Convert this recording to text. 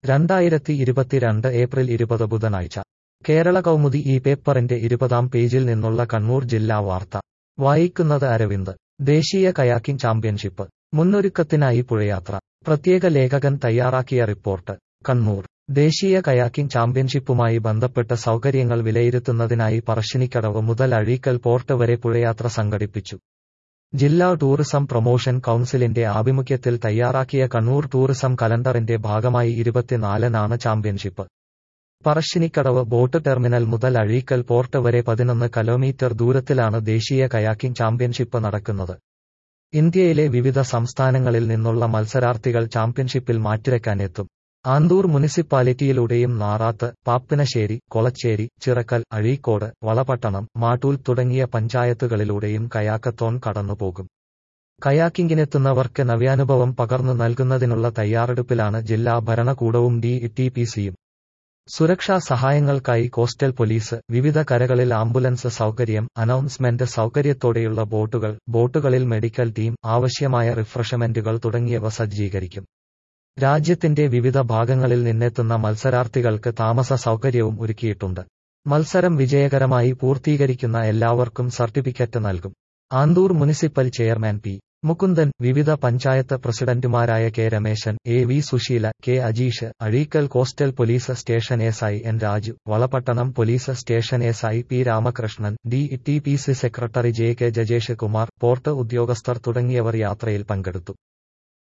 രണ്ടായിരത്തി ഇരുപത്തിരണ്ട് ഏപ്രിൽ ഇരുപത് ബുധനാഴ്ച കേരള കൗമുദി ഈ പേപ്പറിന്റെ ഇരുപതാം പേജിൽ നിന്നുള്ള കണ്ണൂർ ജില്ലാ വാർത്ത വായിക്കുന്നത് അരവിന്ദ് ദേശീയ കയാക്കിംഗ് ചാമ്പ്യൻഷിപ്പ് മുന്നൊരുക്കത്തിനായി പുഴയാത്ര പ്രത്യേക ലേഖകൻ തയ്യാറാക്കിയ റിപ്പോർട്ട് കണ്ണൂർ ദേശീയ കയാക്കിംഗ് ചാമ്പ്യൻഷിപ്പുമായി ബന്ധപ്പെട്ട സൗകര്യങ്ങൾ വിലയിരുത്തുന്നതിനായി പറശ്ശിനിക്കടവ് മുതൽ അഴീക്കൽ പോർട്ട് വരെ പുഴയാത്ര സംഘടിപ്പിച്ചു ജില്ലാ ടൂറിസം പ്രൊമോഷൻ കൗൺസിലിന്റെ ആഭിമുഖ്യത്തിൽ തയ്യാറാക്കിയ കണ്ണൂർ ടൂറിസം കലണ്ടറിന്റെ ഭാഗമായി ഇരുപത്തിനാലിനാണ് ചാമ്പ്യൻഷിപ്പ് പറശ്ശിനിക്കടവ് ബോട്ട് ടെർമിനൽ മുതൽ അഴീക്കൽ പോർട്ട് വരെ പതിനൊന്ന് കിലോമീറ്റർ ദൂരത്തിലാണ് ദേശീയ കയാക്കിംഗ് ചാമ്പ്യൻഷിപ്പ് നടക്കുന്നത് ഇന്ത്യയിലെ വിവിധ സംസ്ഥാനങ്ങളിൽ നിന്നുള്ള മത്സരാർത്ഥികൾ ചാമ്പ്യൻഷിപ്പിൽ മാറ്റിരക്കാനെത്തും ആന്തൂർ മുനിസിപ്പാലിറ്റിയിലൂടെയും നാറാത്ത് പാപ്പിനശ്ശേരി കൊളച്ചേരി ചിറക്കൽ അഴീക്കോട് വളപട്ടണം മാട്ടൂൽ തുടങ്ങിയ പഞ്ചായത്തുകളിലൂടെയും കയാക്കത്തോൺ കടന്നുപോകും കയാക്കിംഗിനെത്തുന്നവർക്ക് നവ്യാനുഭവം പകർന്നു നൽകുന്നതിനുള്ള തയ്യാറെടുപ്പിലാണ് ജില്ലാ ഭരണകൂടവും ഡി ടി പി സിയും സുരക്ഷാ സഹായങ്ങൾക്കായി കോസ്റ്റൽ പോലീസ് വിവിധ കരകളിൽ ആംബുലൻസ് സൗകര്യം അനൗൺസ്മെന്റ് സൗകര്യത്തോടെയുള്ള ബോട്ടുകൾ ബോട്ടുകളിൽ മെഡിക്കൽ ടീം ആവശ്യമായ റിഫ്രഷ്മെന്റുകൾ തുടങ്ങിയവ സജ്ജീകരിക്കും രാജ്യത്തിന്റെ വിവിധ ഭാഗങ്ങളിൽ നിന്നെത്തുന്ന മത്സരാർത്ഥികൾക്ക് താമസ സൗകര്യവും ഒരുക്കിയിട്ടുണ്ട് മത്സരം വിജയകരമായി പൂർത്തീകരിക്കുന്ന എല്ലാവർക്കും സർട്ടിഫിക്കറ്റ് നൽകും Anthoor municipal chairman P Mukundan വിവിധ പഞ്ചായത്ത് പ്രസിഡന്റുമാരായ K Rameshan A V Susheela K Ajeesh Azhikkal coastal police station S I N Raju Valapattanam police station S I P Ramakrishnan D T P C secretary J K Jajesh Kumar port ഉദ്യോഗസ്ഥർ തുടങ്ങിയവർ യാത്രയിൽ പങ്കെടുത്തു